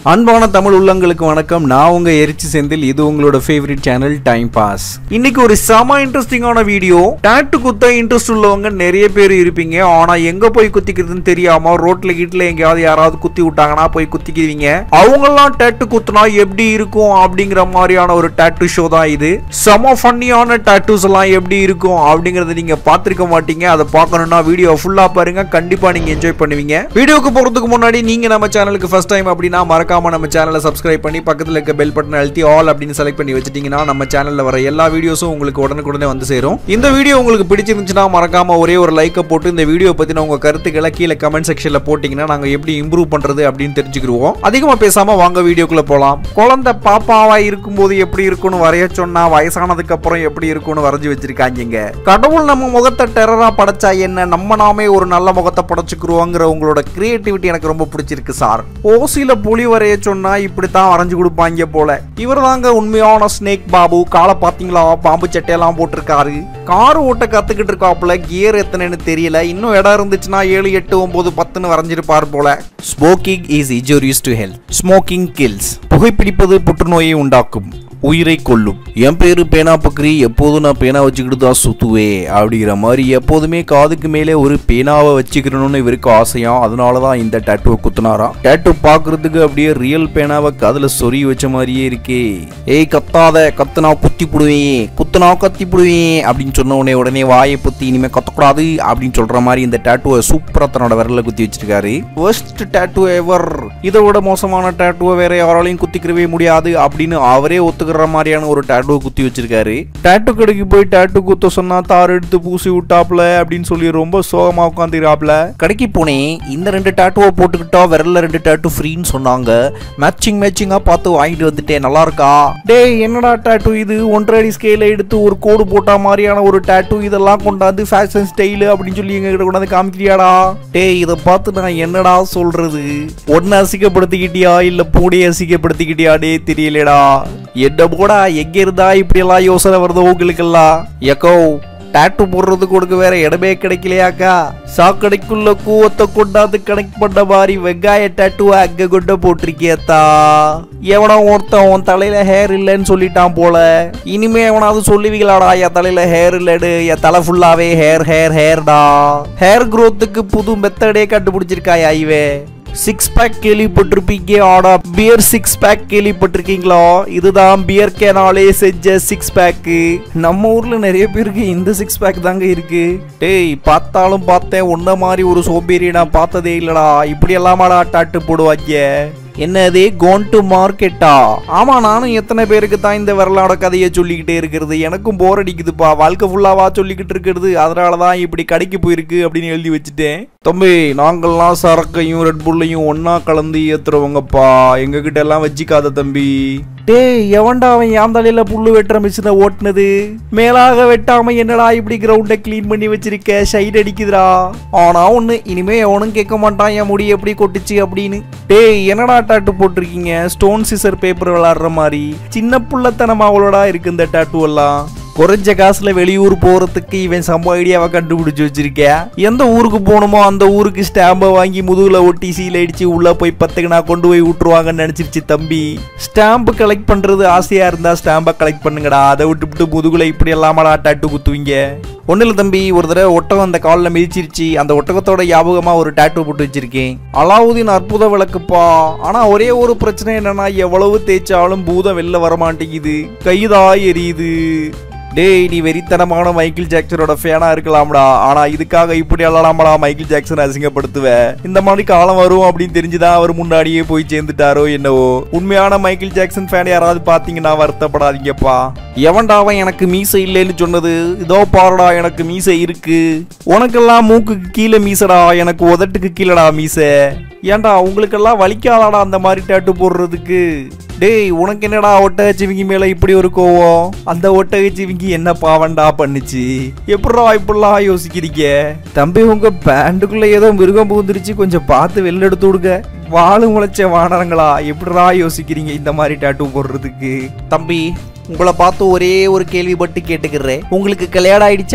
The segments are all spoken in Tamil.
அன்பான தமிழ் உள்ளங்களுக்கு வணக்கம் நான் உங்க எரிச்சி செந்தில் இது உங்களோட ஃபேவரட் சேனல் டைம் பாஸ் இன்னைக்கு ஒரு செம இன்ட்ரெஸ்டிங்கான வீடியோ டாட்டு குத்த இன்ட்ரெஸ்ட் உள்ளவங்க நிறைய பேர் இருப்பீங்க ஆனா எங்க போய் குத்திக்கிறதுன்னு தெரியாம ரோட்ல கீட்ல எங்கேயாவது யாராவது குத்தி விட்டாங்கன்னா போய் குத்திக்குவீங்க அவங்கெல்லாம் டாட்டு குத்துனா எப்படி இருக்கும் அப்படிங்கிற மாதிரியான ஒரு டாட்டு ஷோ தான் இது செம ஃபன்னியான டாட்டூஸ் எல்லாம் எப்படி இருக்கும் அப்படிங்கறத நீங்க பார்த்திருக்க மாட்டீங்க அதை பார்க்கணும்னா வீடியோ ஃபுல்லா பாருங்க கண்டிப்பா நீங்க என்ஜாய் பண்ணுவீங்க வீடியோக்கு போறதுக்கு முன்னாடி நீங்க நம்ம சேனலுக்கு ஃபர்ஸ்ட் டைம் அப்படின்னா மறக்காம நம்ம சேனலை சப்ஸ்கிரைப் பண்ணி பக்கத்துல இருக்க பெல் பட்டன் அழுத்தி ஆல் அப்படின்னு செலக்ட் பண்ணி வச்சிட்டீங்கன்னா நம்ம சேனல்ல வர எல்லா வீடியோஸும் உங்களுக்கு உடனுக்குடனே வந்து சேரும் இந்த வீடியோ உங்களுக்கு பிடிச்சிருந்துச்சுன்னா மறக்காம ஒரே ஒரு லைக்கை போட்டு இந்த வீடியோ பத்தின உங்க கருத்துக்களை கீழே கமெண்ட் செக்ஷன்ல போட்டீங்கன்னா நாங்க எப்படி இம்ப்ரூவ் பண்றது அப்படின்னு தெரிஞ்சுக்கிருவோம் அதிகமா பேசாம வாங்க வீடியோக்குள்ள போலாம் குழந்தை பாப்பாவா இருக்கும்போது எப்படி இருக்கும்னு வரைய சொன்னா வயசானதுக்கு அப்புறம் எப்படி இருக்கும்னு வரைஞ்சு வச்சிருக்காங்க கடவுள் நம்ம முகத்தை டெரரா படைச்சா என்ன நம்ம நாமே ஒரு நல்ல முகத்தை படைச்சுக்குருவோங்கிற உங்களோட கிரியேட்டிவிட்டி எனக்கு ரொம்ப பிடிச்சிருக்கு சார் ஓசில புலி வரைய சொன்னா இப்படித்தான் வரைஞ்சு கொடுப்பாங்க போல இவர் தாங்க உண்மையான ஸ்னேக் பாபு காலை பாத்தீங்களா பாம்பு சட்டையெல்லாம் போட்டிருக்காரு கார் ஓட்ட கத்துக்கிட்டு இருக்காப்புல கியர் எத்தனைன்னு தெரியல இன்னும் இடம் இருந்துச்சுன்னா ஏழு எட்டு ஒன்பது பத்துன்னு வரைஞ்சிருப்பார் போல smoking is injurious to health smoking kills புகைப்பிடிப்பது புற்றுநோயை உண்டாக்கும் உயிரை கொல்லும் என் பேரு பேனா பக்ரி எப்போதும் நான் பேனா வச்சுக்கிட்டு தான் சுத்துவே அப்படிங்கிற மாதிரி எப்போதுமே காதுக்கு மேலே ஒரு பேனாவை வச்சுக்கிறணும்னு இவருக்கு ஆசையாம் அதனால தான் இந்த டேட்டுவை குத்துனாராம் டேட்டு பார்க்கறதுக்கு அப்படியே ரியல் பேனாவை காதுல சொறி வச்ச மாதிரியே இருக்கே ஏய் கத்தாத கத்துனா குத்தி புடுவேன் குத்துனா கத்தி புடுவேன் அப்படின்னு சொன்ன உடனே உடனே வாயை புத்தி இனிமே கத்தக்கூடாது அப்படின்னு சொல்ற மாதிரி இந்த டேட்டுவை சூப்பரா தன்னோட விரல்ல குத்தி வச்சிருக்காரு worst டேட்டு எவர் இதை விட மோசமான டேட்டுவை வேற யாராலையும் குத்திக்கிறவே முடியாது அப்படின்னு அவரே ஒத்துக்கிற மாதிரியான ஒரு டேட்டுவை குத்தி வச்சிருக்காரு டேட்டு கடைக்கு போய் டேட்டு குத்த சொன்னா தார் எடுத்து பூசி விட்டாப்ல அப்படின்னு சொல்லி ரொம்ப சோகமா உட்காந்துக்கிறாப்ல கடைக்கு போனேன் இந்த ரெண்டு டேட்டுவை போட்டுக்கிட்டா விரல்ல ரெண்டு டேட்டு ஃப்ரீன்னு சொன்னாங்க மேட்சிங் மேட்சிங்கா பார்த்து வாங்கிட்டு வந்துட்டேன் நல்லா இருக்கா டேய் என்னடா டேட்டு இது ஒன்றரை அடி ஸ்கேல எடுத்து ஒரு கோடு போட்டா மாதிரியான ஒரு டேட்டு இதெல்லாம் கொண்டாந்து ஃபேஷன் ஸ்டைலு அப்படின்னு சொல்லி எங்க கிட்ட கொண்டாந்து காமிக்கிறியாடா டேய் இதை பார்த்து நான் என்னடா சொல்றது ஒன்னு அசிக்கப்படுத்திக்கிட்டியா இல்ல பூடைய அசிக்கப்படுத்திக்கிட்டியா டே தெரியலடா என்ன போடா எங்க இருந்தா இப்படி எல்லாம் யோசனை வருது உங்களுக்கெல்லாம் எக்கோ டாட்டு போடுறதுக்கு உனக்கு வேற இடமே கிடைக்கலையாக்கா சாக்கடைக்குள்ள கூவத்தை கொண்டாந்து கனெக்ட் பண்ண மாதிரி வெங்காய டாட்டுவை அங்க கொண்டு போட்டிருக்கியத்தா எவனோ ஒருத்தன் உன் தலையில ஹேர் இல்லைன்னு சொல்லிட்டான் போல இனிமே எவனாவது சொல்லுவீங்களாடா என் தலையில ஹேர் இல்லைன்னு என் தலை ஃபுல்லாவே ஹேர் ஹேர் ஹேர்டா ஹேர் growthக்கு புது மெத்தடே கண்டுபிடிச்சிருக்காயா இவே சிக்ஸ் பேக் கேள்விப்பட்டிருப்பீங்க ஆனா பியர் சிக்ஸ் பேக் கேள்விப்பட்டிருக்கீங்களா இதுதான் பியர் கேனாலே செஞ்ச சிக்ஸ் பேக்கு நம்ம ஊர்ல நிறைய பேருக்கு இந்த சிக்ஸ் பேக் தாங்க இருக்கு டேய் பார்த்தாலும் பார்த்தேன் உன்ன மாதிரி ஒரு சோம்பேறி நான் பார்த்ததே இல்லடா இப்படி எல்லாமாடா டாட்டு போடுவாங்க என்னது கோன் டு மார்க்கெட்டா ஆமா நானும் எத்தனை பேருக்கு தான் இந்த வரலாட கதையை சொல்லிக்கிட்டே இருக்கிறது எனக்கும் போர் அடிக்குதுப்பா வாழ்க்கை ஃபுல்லாவா சொல்லிக்கிட்டு இருக்கிறது அதனால தான் இப்படி கடைக்கு போயிருக்கு அப்படின்னு எழுதி வச்சுட்டேன் தம்பி நாங்கள்லாம் சரக்கையும் ரெட் புல்லையும் ஒண்ணா கலந்து ஏத்துறவங்கப்பா எங்க கிட்ட எல்லாம் வச்சுக்காத தம்பி டேய் எவன்டா அவன் என் தலையில புல்லு வெட்டுற மிஷினை ஓட்டுனது மேலாக வெட்டாம என்னடா இப்படி கிரவுண்டை க்ளீன் பண்ணி வச்சிருக்க ஷைட் அடிக்குதுடா ஆனா ஒண்ணு இனிமே எவனும் கேட்க மாட்டான் என் முடி எப்படி கொட்டுச்சு அப்படின்னு டேய் என்னடா டாட்டு போட்டிருக்கீங்க ஸ்டோன் சிசர் பேப்பர் விளாடுற மாதிரி சின்ன புள்ளத்தனமா அவளோடா இருக்கு இந்த டாட்டு எல்லாம் குறைஞ்ச காசுல வெளியூர் போறதுக்கு இவன் சம்ப ஐடியாவை கண்டுபிடிச்சு வச்சிருக்க எந்த ஊருக்கு போகணுமோ அந்த ஊருக்கு ஸ்டாம்பை வாங்கி முதுகுல ஒட்டி சீல் அடிச்சு உள்ள போய் பத்துக்கு நான் கொண்டு போய் விட்டுருவாங்கன்னு நினைச்சிருச்சு தம்பி ஸ்டாம்ப் கலெக்ட் பண்றது ஆசையா இருந்தா ஸ்டாம்பை கலெக்ட் பண்ணுங்கடா அதை விட்டுவிட்டு முதுகுல இப்படி எல்லாமடா டாட்டு குத்துவீங்க ஒன்றும் இல்லை தம்பி ஒரு தடவை ஒட்டகம் அந்த காலில் மிதிச்சிருச்சு அந்த ஒட்டகத்தோட ஞாபகமா ஒரு டாட்டூ போட்டு வச்சிருக்கேன் அலாவுதீன் அற்புத விளக்குப்பா ஆனா ஒரே ஒரு பிரச்சனை என்னன்னா எவ்வளவு தேய்ச்சாலும் பூதம் வெளில வர மாட்டேங்குது கைதா எரியுது டேய் நீ வெறித்தனமான மைக்கேல் ஜாக்சனோட ஃபேனா இருக்கலாம்டா ஆனா இதுக்காக இப்படி அல்லாமடா மைக்கேல் ஜாக்சன் அசிங்கப்படுத்துவ இந்த மாதிரி காலம் வரும் அப்படின்னு தெரிஞ்சுதான் அவர் முன்னாடியே போய் சேர்ந்துட்டாரோ என்னவோ உண்மையான மைக்கேல் ஜாக்சன் ஃபேன் யாராவது பாத்தீங்கன்னா வருத்தப்படாதீங்கப்பா எவன்டா அவன் எனக்கு மீசை இல்லைன்னு சொன்னது இதோ பாருடா எனக்கு மீசை இருக்கு உனக்கெல்லாம் மூக்குக்கு கீழே மீசடா எனக்கு உதட்டுக்கு கீழடா மீசை ஏன்டா உங்களுக்கெல்லாம் வலிக்காதாடா அந்த மாதிரி டேட்டு போடுறதுக்கு டேய் உனக்கு என்னடா ஒட்டகச்சிவிங்கி மேல இப்படி ஒரு கோவம் அந்த ஒட்டகச்சிவிங்கி என்ன பாவண்டா பண்ணுச்சு எப்படா இப்படிலாம் யோசிக்கிறீங்க தம்பி உங்க பேண்டுக்குள்ள ஏதோ மிருகம் புகுந்துருச்சு கொஞ்சம் பார்த்து வெளில எடுத்து விடுங்க வாழு முளைச்ச வானரங்களா எப்படிடா யோசிக்கிறீங்க இந்த மாதிரி டாட்டூ போடுறதுக்கு தம்பி உங்களை பார்த்து ஒரே ஒரு கேள்வி பட்டு கேட்டுக்கிறேன் உங்களுக்கு கல்யாணம் ஆயிடுச்சா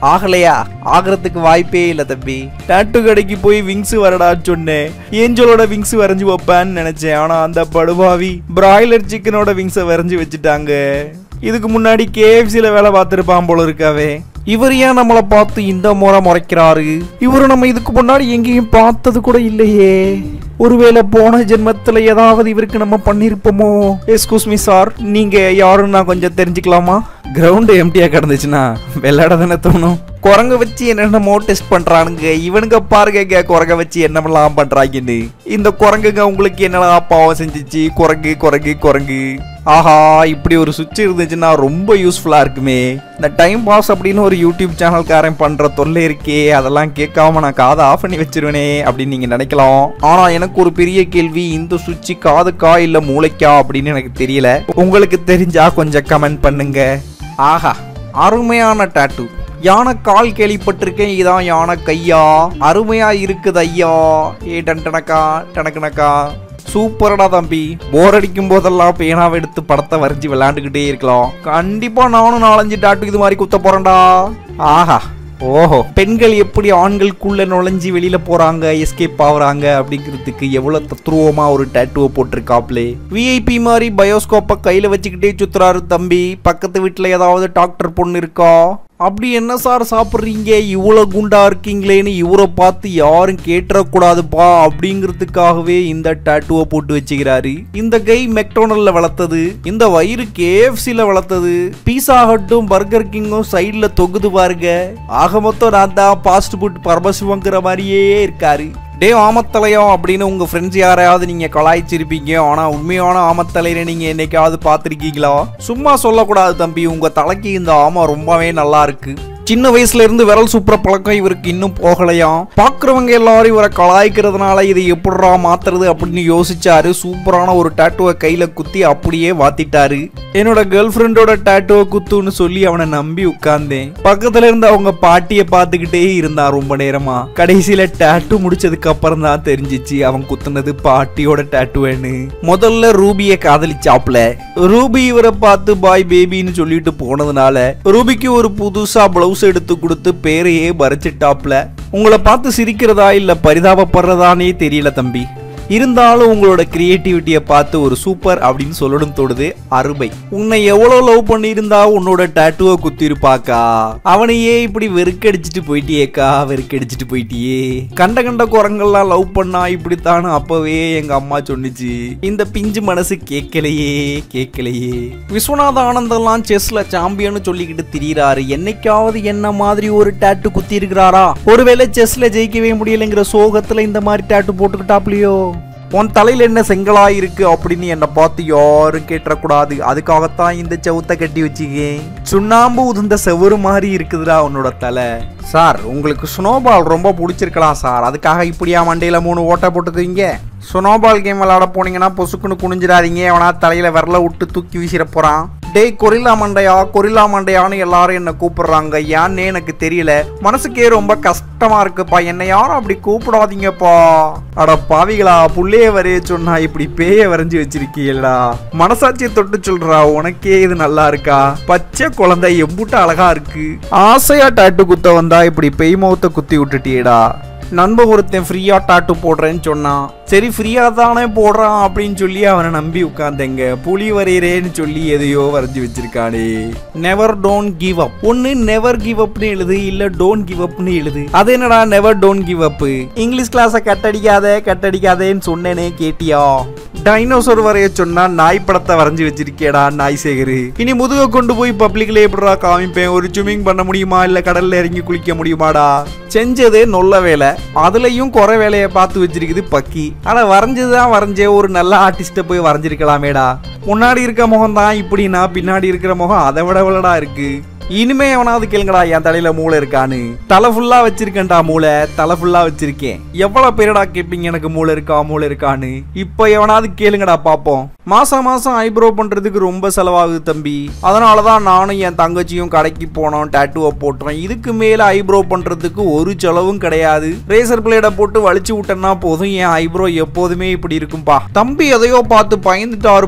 ஆகலையா ஆகிறதுக்கு வாய்ப்பே இல்ல தம்பி டாட்டு கடைக்கு போய் விங்ஸ் வரடா சொன்னேன் ஏஞ்சலோட விங்ஸ் வரைஞ்சு வைப்பேன்னு நினைச்சேன் ஆனா அந்த படுபாவி பிராய்லர் சிக்கனோட விங்ஸை வரைஞ்சு வச்சுட்டாங்க இதுக்கு முன்னாடி கேஎஃப்சில வேலை பார்த்துருப்பான் போல இருக்காவே இவர் ஏன் நம்மளை பார்த்து இந்த முறை முறைக்கிறாரு இவரு நம்ம இதுக்கு முன்னாடி எங்கேயும் பார்த்தது கூட இல்லையே ஒருவேளை போன ஜென்மத்துல ஏதாவது இவருக்கு நம்ம பண்ணிருப்போமோ எஸ்கூஸ் மீ சார் நீங்க யாருன்னு நான் கொஞ்சம் தெரிஞ்சுக்கலாமா கிரவுண்ட் எம்டியா கிடந்துச்சுன்னா விளையாட தானே தோணும் குரங்க வச்சு என்னென்னமோ டெஸ்ட் பண்றானுங்க இவனுங்க பாருங்க குரங்க வச்சு என்னமெல்லாம் பண்றாங்கன்னு இந்த குரங்குங்க உங்களுக்கு என்னெல்லாம் பாவம் செஞ்சுச்சு குரங்கு குரங்கு குரங்கு ஆஹா இப்படி ஒரு சுவிட்ச் இருந்துச்சுன்னா ரொம்ப யூஸ்ஃபுல்லா இருக்குமே இந்த டைம் பாஸ் அப்படின்னு ஒரு யூடியூப் சேனல்காரன் பண்ற தொல்லை இருக்கே அதெல்லாம் கேட்காம நான் காதை ஆஃப் பண்ணி வச்சிருவேனே அப்படின்னு நீங்க நினைக்கலாம் ஆனா எனக்கு ஒரு பெரிய கேள்வி இந்த சுவிட்ச் காதுக்கா இல்ல மூளைக்கா அப்படின்னு எனக்கு தெரியல உங்களுக்கு தெரிஞ்சா கொஞ்சம் கமெண்ட் பண்ணுங்க ஆஹா அருமையான டாட்டூ யானை கால் கேள்விப்பட்டிருக்கேன் இதான் யானை கையா அருமையா இருக்குது ஐயா ஏ டன்டனக்கா டனக்கனக்கா சூப்பரடா தம்பி போர் அடிக்கும் போதெல்லாம் பேனாவை எடுத்து படத்தை வரைஞ்சி விளையாண்டுக்கிட்டே இருக்கலாம் கண்டிப்பா நானும் நாலஞ்சு டாட்டு இது மாதிரி குத்த போறேன்டா ஆஹா ஓஹோ பெண்கள் எப்படி ஆண்களுக்குள்ள நுழைஞ்சு வெளியில போறாங்க எஸ்கேப் ஆகுறாங்க அப்படிங்கிறதுக்கு எவ்வளவு தத்ரூவமா ஒரு டேட்டுவை போட்டிருக்காப்லே விஐபி மாதிரி பயோஸ்கோப்பை கையில வச்சுக்கிட்டே சுத்துறாரு தம்பி பக்கத்து வீட்டுல ஏதாவது டாக்டர் பொண்ணு இருக்கா அப்படி என்ன சார் சாப்பிட்றீங்க இவ்வளோ குண்டா இருக்கீங்களேன்னு இவரை பார்த்து யாரும் கேட்டுறக்கூடாதுப்பா அப்படிங்கிறதுக்காகவே இந்த டாட்டுவை போட்டு வச்சுக்கிறாரு இந்த கை மெக்டோனல்ல வளர்த்தது இந்த வயிறு கேஎஃப்சில வளர்த்தது பீஸா ஹட்டும் பர்கர் கிங்கும் சைடுல தொகுது பாருங்க ஆக மொத்தம் நான் தான் ஃபாஸ்ட் ஃபுட் பரமசிவங்கிற மாதிரியே இருக்காரு டே ஆமத்தலையம் அப்படின்னு உங்க ஃப்ரெண்ட்ஸ் யாரையாவது நீங்க கலாய்ச்சிருப்பீங்க ஆனா உண்மையான ஆமத்தலையில நீங்க என்னைக்காவது பார்த்திருக்கீங்களா சும்மா சொல்லக்கூடாது தம்பி உங்க தலைக்கு இந்த ஆமை ரொம்பவே நல்லா இருக்கு சின்ன வயசுல இருந்து விரல் சூப்பர பழக்கம் இவருக்கு இன்னும் போகலையாம் பாக்குறவங்க எல்லாரும் இவரை கலாய்க்கிறதுனால இதை எப்படிரா மாத்துறது அப்படின்னு யோசிச்சாரு சூப்பரான ஒரு டாட்டுவை கையில குத்தி அப்படியே வாத்திட்டாரு என்னோட கேர்ள் ஃப்ரெண்டோட டாட்டுவை குத்துன்னு சொல்லி அவனை நம்பி உட்கார்ந்தேன் பக்கத்துல இருந்து அவங்க பாட்டிய பார்த்துக்கிட்டே இருந்தான் ரொம்ப நேரமா கடைசியில டாட்டு முடிச்சதுக்கு அப்புறம் தான் தெரிஞ்சிச்சு அவன் குத்துனது பாட்டியோட டாட்டுவேன்னு முதல்ல ரூபிய காதலிச்சாப்ல ரூபி இவரை பார்த்து பாய் பேபின்னு சொல்லிட்டு போனதுனால ரூபிக்கு ஒரு புதுசா பிளவுஸ் எடுத்து கொடுத்து பேரையே பறிச்சிட்டாப்ல உங்களை பார்த்து சிரிக்கிறதா இல்ல பரிதாபப்படுறதானே தெரியல தம்பி இருந்தாலும் உங்களோட கிரியேட்டிவிட்டியை பார்த்து ஒரு சூப்பர் அப்படின்னு சொல்லணும் தோடுது அருமை உன்னை எவ்வளவு லவ் பண்ணியிருந்தா உன்னோட டாட்டுவை குத்திருப்பாக்கா அவனையே இப்படி வெறுக்கடிச்சிட்டு போயிட்டியேக்கா வெறுக்கடிச்சிட்டு போயிட்டியே கண்ட கண்ட குரங்கெல்லாம் லவ் பண்ணா இப்படித்தானு அப்பவே எங்க அம்மா சொன்னுச்சு இந்த பிஞ்சு மனசு கேட்கலையே கேட்கலையே விஸ்வநாத ஆனந்தெல்லாம் செஸ்ல சாம்பியன் சொல்லிக்கிட்டு திரியிறாரு என்னைக்காவது என்ன மாதிரி ஒரு டாட்டு குத்தி இருக்கிறாரா ஒருவேளை செஸ்ல ஜெயிக்கவே முடியலைங்கிற சோகத்துல இந்த மாதிரி டாட்டு போட்டுக்கிட்டாப்லையோ உன் தலையில என்ன செங்கலா இருக்கு அப்படின்னு என்னை பார்த்து யாரும் கேட்டக்கூடாது அதுக்காகத்தான் இந்த செவுத்த கட்டி வச்சுக்கேன் சுண்ணாம்பு உதிர்ந்த செவுரு மாதிரி இருக்குதுடா உன்னோட தலை சார் உங்களுக்கு ஸ்னோபால் ரொம்ப பிடிச்சிருக்கலாம் சார் அதுக்காக இப்படியா மண்டையில மூணு ஓட்டை போட்டுக்குவீங்க ஸ்னோபால் கேம் விளையாட போனீங்கன்னா பொசுக்குன்னு குனிஞ்சிடாதீங்க எவனா தலையில விரல விட்டு தூக்கி வீசிட போறான் டேய் கொரில்லா மண்டையா கொரில்லா மண்டையான்னு எல்லாரும் என்ன கூப்பிடுறாங்க ஏன்னு எனக்கு தெரியல மனசுக்கே ரொம்ப கஷ்டமா இருக்குப்பா என்னை யாரும் அப்படி கூப்பிடாதீங்கப்பா அட பாவிகளா புள்ளைய வரைய சொன்னா இப்படி பேய வரைஞ்சி வச்சிருக்கீங்களா மனசாட்சியை தொட்டு சொல்றா உனக்கே இது நல்லா இருக்கா பச்சை குழந்தை எம்புட்டு அழகா இருக்கு ஆசையா டாட்டு குத்த வந்தா இப்படி பெய் முகத்தை குத்தி விட்டுட்டியேடா நண்பன் ஒருத்தன் ஃப்ரீயா டாட்டு போடுறேன்னு சொன்னான் சரி ஃப்ரீயா தானே போடுறான் அப்படின்னு சொல்லி அவனை நம்பி உட்காந்தேங்க புலி வரைகிறேன்னு சொல்லி எதையோ வரைஞ்சி வச்சிருக்கானே நெவர் டோன்ட் கிவ் அப் ஒன்னு நெவர் கிவ் அப்னு எழுது இல்ல டோன்ட் கிவ் அப்னு எழுது அது என்னடா never don't give up English கிளாஸை கட்டடிக்காத கட்டடிக்காதேன்னு சொன்னேனே கேட்டியா டைனோசர் வரைய சொன்னா நாய் படத்தை வரைஞ்சி வச்சிருக்கேடா நாய் சேகரு இனி முதுக கொண்டு போய் பப்ளிக்ல எப்படிடா காமிப்பேன் ஒரு ஸ்விம்மிங் பண்ண முடியுமா இல்ல கடல்ல இறங்கி குளிக்க முடியுமாடா செஞ்சதே நொல்ல வேலை அதுலயும் குறை வேலையை பார்த்து வச்சிருக்குது பக்கி ஆனா வரைஞ்சதுதான் வரைஞ்சே ஒரு நல்ல ஆர்டிஸ்ட போய் வரைஞ்சிருக்கலாமேடா முன்னாடி இருக்க முகம் தான் இப்படின்னா பின்னாடி இருக்கிற முகம் அதை விட விளடா இருக்கு இனிமே எவனாவது கேளுங்கடா என் தலையில மூளை இருக்கான்னு தலை ஃபுல்லா வச்சிருக்கேன்டா மூளை தலை ஃபுல்லா வச்சிருக்கேன் எவ்வளவு பேரடா கேட்பீங்க எனக்கு மூளை இருக்கா மூளை இருக்கான்னு இப்போ எவனாவது கேளுங்கடா பாப்போம் மாசம் மாசம் ஐப்ரோ பண்றதுக்கு ரொம்ப செலவாகுது தம்பி அதனாலதான் நானும் என் தங்கச்சியும் கடைக்கு போனோம் டேட்டுவை போட்டோம் இதுக்கு மேல ஐப்ரோ பண்றதுக்கு ஒரு செலவும் கிடையாது ரேசர் பிளேட போட்டு வலிச்சு விட்டேன்னா போதும் என் ஐப்ரோ எப்போதுமே இப்படி இருக்கும்பா தம்பி எதையோ பார்த்து பயந்துட்டாரு போல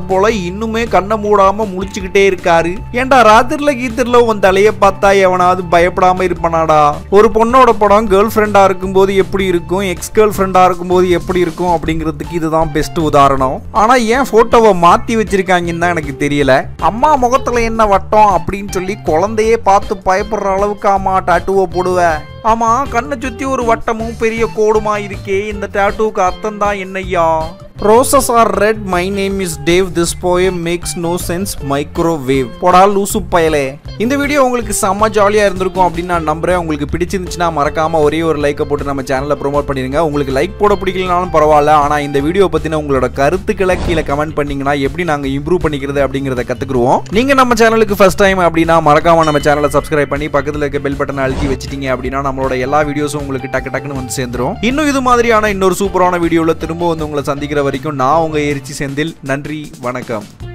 இன்னுமே கண்ணை மூடாம முழிச்சுக்கிட்டே இருக்காரு ஏன்டா ராத்திரில கீத்திரில உன் தலைய பார்த்தா எவனாவது பயப்படாம இருப்பானாடா ஒரு பொண்ணோட படம் கேர்ள் ஃப்ரெண்டா இருக்கும்போது எப்படி இருக்கும் எக்ஸ் கேர்ள் ஃப்ரெண்டா இருக்கும்போது எப்படி இருக்கும் அப்படிங்கிறதுக்கு இதுதான் பெஸ்ட் உதாரணம் ஆனா ஏன் போட்டோவை மாத்தி வச்சிருக்காங்கன்னு தான் எனக்கு தெரியல அம்மா முகத்துல என்ன வட்டம் அப்படின்னு சொல்லி குழந்தையே பார்த்து பயப்படுற அளவுக்கு அம்மா டாட்டுவை போடுவ ஆமா கண்ணை சுத்தி ஒரு வட்டமும் பெரிய கோடுமா இருக்கே இந்த டாட்டூக்கு அர்த்தம் தான் என்னய்யா roses are red my name is Dave this poem makes no sense microwave போடா லூசு பயலே இந்த வீடியோ உங்களுக்கு செம்ம ஜாலியாக இருந்திருக்கும் அப்படின்னு நான் நம்புறேன் உங்களுக்கு பிடிச்சிருந்துச்சுன்னா மறக்காம ஒரே ஒரு லைக்கை போட்டு நம்ம சேனலை ப்ரோமோட் பண்ணிருங்க உங்களுக்கு லைக் போட பிடிக்கலனாலும் பரவாயில்ல ஆனால் இந்த வீடியோ பற்றின உங்களோட கருத்துக்களை கீழே கமெண்ட் பண்ணீங்கன்னா எப்படி நாங்கள் இம்ப்ரூவ் பண்ணிக்கிறது அப்படிங்கிறத கற்றுக்குருவோம் நீங்கள் நம்ம சேனலுக்கு ஃபர்ஸ்ட் டைம் அப்படின்னா மறக்காம நம்ம சேனலை சப்ஸ்கிரைப் பண்ணி பக்கத்தில் இருக்க பெல் பட்டனை அழுத்தி வச்சிட்டீங்க அப்படின்னா நம்மளோட எல்லா வீடியோஸும் உங்களுக்கு டக்கு டக்குன்னு வந்து சேர்ந்துரும் இன்னும் இது மாதிரியான இன்னொரு சூப்பரான வீடியோவில் திரும்ப வந்து உங்களை சந்திக்கிற வரைக்கும் நான் உங்க எரிச்சி செந்தில் நன்றி வணக்கம்